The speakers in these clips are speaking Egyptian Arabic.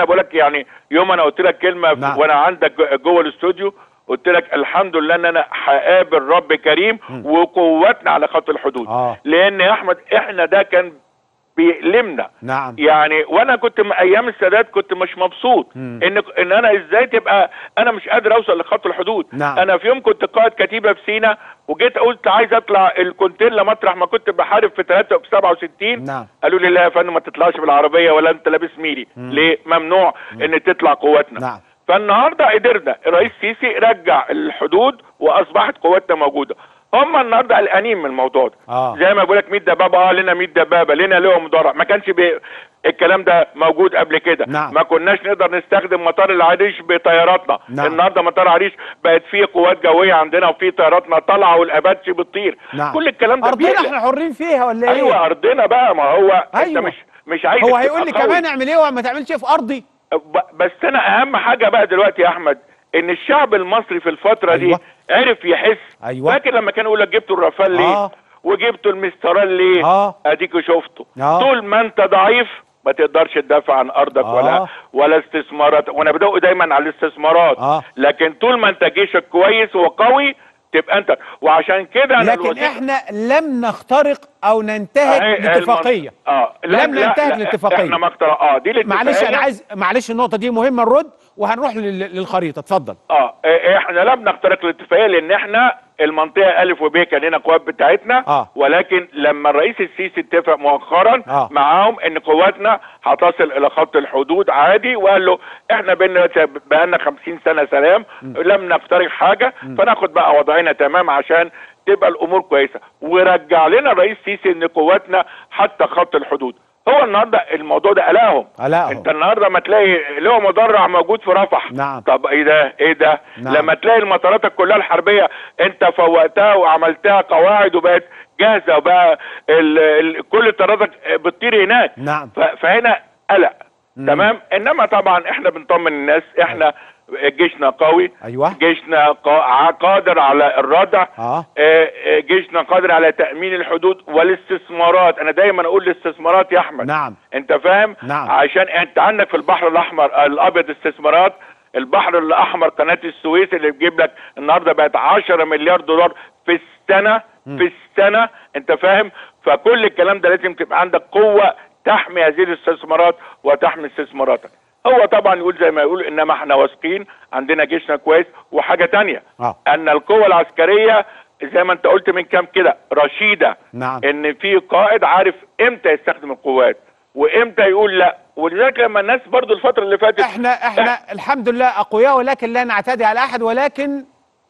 انا بقول لك يعني يوم انا قلت لك كلمه نعم. وانا عندك جو- جوه الاستوديو قلت لك الحمد لله ان انا هقابل رب كريم وقوتنا على خط الحدود آه. لان يا احمد احنا ده كان بيألمنا نعم يعني وانا كنت م- ايام السادات كنت مش مبسوط مم. ان ان انا ازاي تبقى انا مش قادر اوصل لخط الحدود نعم. انا في يوم كنت قائد كتيبه في سينا وجيت قلت عايز اطلع الكونتيلا مطرح ما كنت بحارب في 3 في 67 نعم. قالوا لي لا يا فندم ما تطلعش بالعربيه ولا انت لابس ميري ليه ممنوع ان تطلع قواتنا نعم. فالنهارده قدرنا الرئيس سيسي رجع الحدود واصبحت قواتنا موجوده هم النهارده قلقانين من الموضوع ده آه. زي ما بقول لك 100 دبابه اه لنا 100 دبابه لنا لهم مدرع ما كانش بي... الكلام ده موجود قبل كده نعم. ما كناش نقدر نستخدم مطار العريش بطياراتنا نعم. النهارده مطار العريش بقت فيه قوات جويه عندنا وفي طياراتنا طالعه والاباتشي بتطير نعم كل الكلام ده ارضنا بيقلق. احنا حرين فيها ولا ايه ايوه ارضنا بقى ما هو انت أيوة. مش مش عايز هو تبقى هيقول لي قوي. كمان اعمل ايه وما تعملش ايه في ارضي ب- بس انا اهم حاجه بقى دلوقتي يا احمد ان الشعب المصري في الفتره أيوة. دي عرف يحس أيوة. فاكر لما كانوا يقول لك جبتوا الرافال ليه آه. وجبتوا المسترال ليه آه. اديكوا شفتوا آه. طول ما انت ضعيف ما تقدرش تدافع عن ارضك آه. ولا ولا استثمارات وانا بدق دايما على الاستثمارات آه. لكن طول ما انت جيشك كويس وقوي تبقى انت وعشان كده أنا لكن الوثيقة- احنا لم نخترق او ننتهك أهي لاتفاقيه المن- اه لم ننتهك لاتفاقية. احنا ما اخترق اه دي الاتفاقية. معلش انا عايز معلش النقطه دي مهمه نرد وهنروح لل- للخريطه اتفضل اه إيه- احنا لم نخترق الاتفاقيه لان احنا المنطقه الف وب كان لنا قوات بتاعتنا آه. ولكن لما الرئيس السيسي اتفق مؤخرا آه. معاهم ان قواتنا هتصل الى خط الحدود عادي وقال له احنا بينا بقالنا 50 سنه سلام لم نخترق حاجه فناخد بقى وضعنا تمام عشان تبقى الامور كويسه ورجع لنا الرئيس السيسي ان قواتنا حتى خط الحدود هو النهارده الموضوع ده قلقهم قلقهم. انت النهارده ما تلاقي له مدرع موجود في رفح نعم. طب ايه ده ايه ده نعم. لما تلاقي المطارات كلها الحربيه انت فوقتها وعملتها قواعد وبقت جاهزه وبقى ال ال كل طياراتك بتطير هناك نعم. ف- فهنا قلق تمام انما طبعا احنا بنطمن الناس احنا جيشنا قوي أيوة. جيشنا قا- قادر على الردع آه. آه، آه، جيشنا قادر على تامين الحدود والاستثمارات انا دايما اقول الاستثمارات يا احمد نعم. انت فاهم نعم. عشان انت عندك في البحر الاحمر الابيض استثمارات البحر الاحمر قناه السويس اللي بتجيب لك النهارده بقت 10 مليار دولار في السنه في السنه انت فاهم فكل الكلام ده لازم تبقى عندك قوه تحمي هذه الاستثمارات وتحمي استثماراتك هو طبعا يقول زي ما يقول انما احنا واثقين عندنا جيشنا كويس وحاجه تانية آه. ان القوه العسكريه زي ما انت قلت من كام كده رشيده نعم. ان في قائد عارف امتى يستخدم القوات وامتى يقول لا ولذلك لما الناس برضو الفتره اللي فاتت احنا احنا الحمد لله اقوياء ولكن لا نعتدي على احد ولكن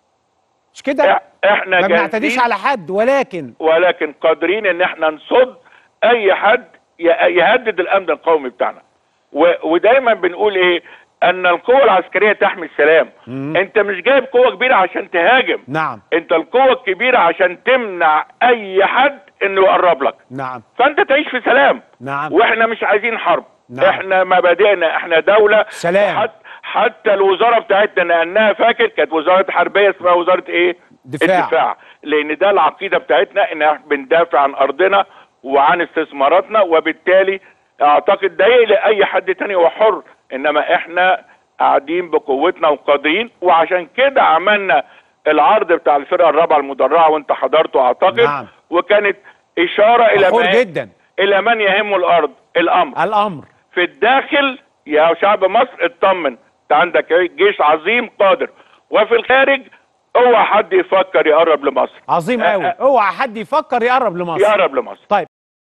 مش كده إح- احنا ما بنعتديش جاهزين على حد ولكن ولكن قادرين ان احنا نصد اي حد ي- يهدد الامن القومي بتاعنا و- ودايما بنقول ايه ان القوة العسكرية تحمي السلام مم. انت مش جايب قوة كبيرة عشان تهاجم نعم انت القوة الكبيرة عشان تمنع اي حد انه يقرب لك نعم فانت تعيش في سلام نعم واحنا مش عايزين حرب نعم. احنا مبادئنا احنا دولة سلام. حتى حتى الوزارة بتاعتنا لانها فاكر كانت وزارة حربية اسمها وزارة ايه دفاع. الدفاع لان ده العقيدة بتاعتنا ان احنا بندافع عن ارضنا وعن استثماراتنا وبالتالي اعتقد ده يقلق اي حد تاني هو حر انما احنا قاعدين بقوتنا وقادرين وعشان كده عملنا العرض بتاع الفرقة الرابعة المدرعة وانت حضرته اعتقد نعم. وكانت اشارة الى فخور ما جدا الى من يهم الارض الامر الامر في الداخل يا شعب مصر اطمن انت عندك جيش عظيم قادر وفي الخارج اوعى حد يفكر يقرب لمصر عظيم أ- قوي أ- اوعى حد يفكر يقرب لمصر يقرب لمصر طيب